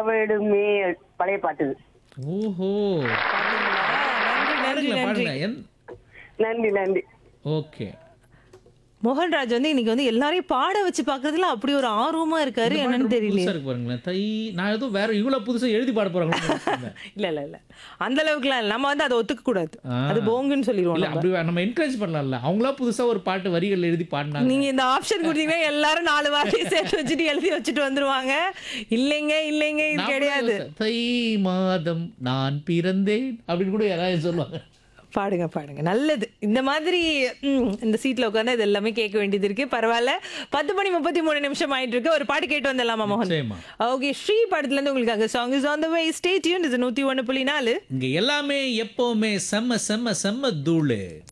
தவிடுமே பழைய பாட்டு இது. ஓஹோ பாத்தீங்களா? நன்றி நன்றி பாடுங்களேன் நன்றி பாடுங்க என் நன்றி நன்றி ஓகே மோகன்ராஜ் வந்து இன்னைக்கு வந்து எல்லாரையும் பாட வச்சு பாக்குறதுல அப்படி ஒரு ஆர்வமா இருக்காரு என்னன்னு தெரியல புதுசா இருக்கு பாருங்களேன் தை நான் ஏதோ வேற இவ்வளவு புதுசா எழுதி பாட போறாங்க இல்ல இல்ல இல்ல அந்த அளவுக்குலாம் இல்ல நம்ம வந்து அதை ஒத்துக்க கூடாது ஆ. அது போங்குன்னு சொல்லிடுவோம் இல்ல நம்ம. அப்படி நம்ம என்கரேஜ் பண்ணலாம்ல அவங்களா புதுசா ஒரு பாட்டு வரிகள் எழுதி பாடினாங்க நீங்க இந்த ஆப்ஷன் கொடுத்தீங்கன்னா எல்லாரும் நாலு வார்த்தையை சேர்த்து வச்சுட்டு எழுதி வச்சுட்டு வந்துருவாங்க இல்லைங்க இல்லைங்க இது நான் கூட கிடையாது யோசிச்சேன், தை மாதம் நான் பிறந்தேன் அப்படின்னு கூட யாராவது சொல்லுவாங்க பாடுங்க பாடுங்க நல்லது இந்த மாதிரி ம், இந்த சீட்ல உட்காந்து இது எல்லாமே கேட்க வேண்டியது இருக்கு பரவாயில்ல பத்து மணி முப்பத்தி மூணு நிமிஷம் ஆயிட்டு இருக்கு ஒரு பாட்டு கேட்டு வந்துடலாமா மோகன் நிச்சயமா ஓகே ஸ்ரீ படத்துல இருந்து உங்களுக்காக song is on the way stay tuned இது நூத்தி ஒன்று புள்ளி நாலு இங்க எல்லாமே எப்பவுமே செம்ம செம்ம செம்ம தூளு